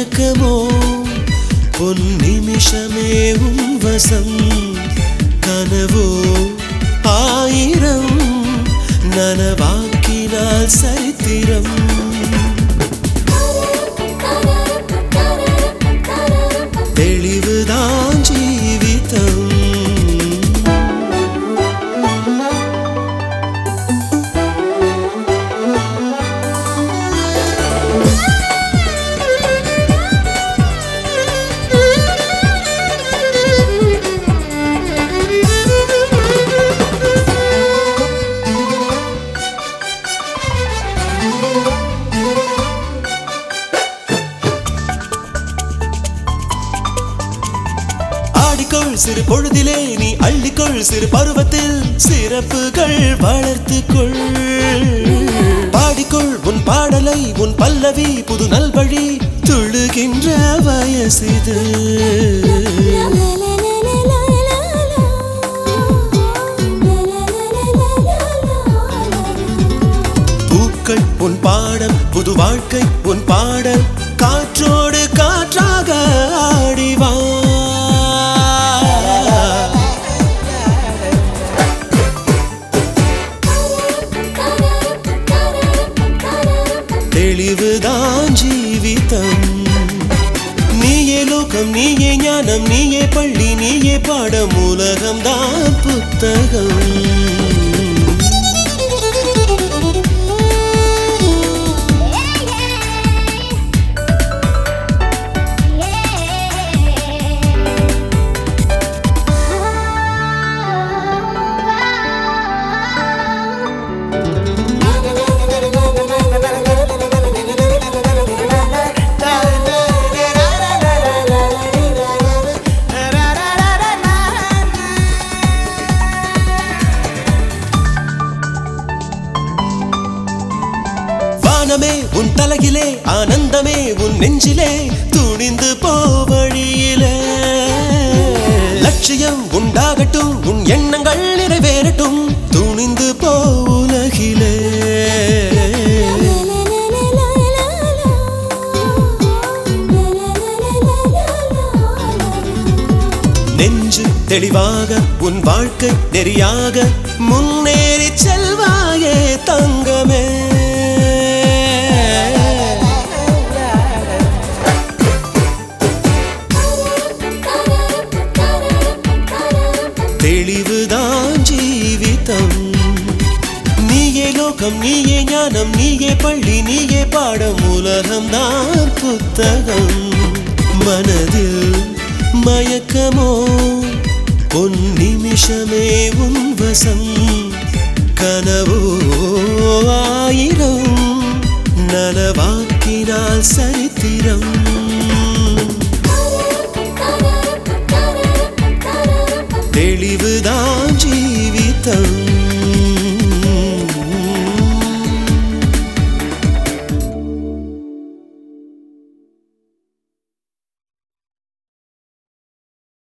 மயக்கமோ பொன் நிமிஷமே உன் வசம் கனவோ ஆயிரம் நனவாக்கினால் சரித்திரம் தெளிவுதான் ஜீவிதம் ஆடிக்கொள் சிறு பொழுதிலே நீ அள்ளிக்கொள் சிறு பருவத்தில் சிறப்புகள் வளர்த்துக்கொள் பாடிக்கொள் உன் பாடலை உன் பல்லவி புது நல்வழி துள்ளுகின்ற வயசிது பூக்கள் உன் பாடம் புது வாழ்க்கை உன் பாடல் காற்றோடு காற்றாக ஆடிவா தெளிவுதான் ஜீவிதம் நீயே லோகம் நீயே ஞானம் நீயே பள்ளி நீயே பாடம் உலகம்தான் புத்தகம் வானமே உன் தலையிலே ஆனந்தமே உன் நெஞ்சிலே துணிந்து போவழியிலே லட்சியம் உண்டாகட்டும் உன் எண்ணங்கள் நிறைவேறட்டும் துணிந்து போ உலகிலே நெஞ்சு தெளிவாக உன் வாழ்க்கை நெறியாக முன்னேறி செல்வாயே தங்கமே தெளிவுதான் ஜீவிதம் நீயே லோகம் நீயே ஞானம் நீயே பள்ளி நீயே பாடம் உலகம்தான் புத்தகம் மனதில் மயக்கமோ உன் நிமிஷமே உன் வசம் கனவோ ஆயிரம் நனவாக்கினால் சரித்திரம் தெளிவுதான் ஜீவிதம்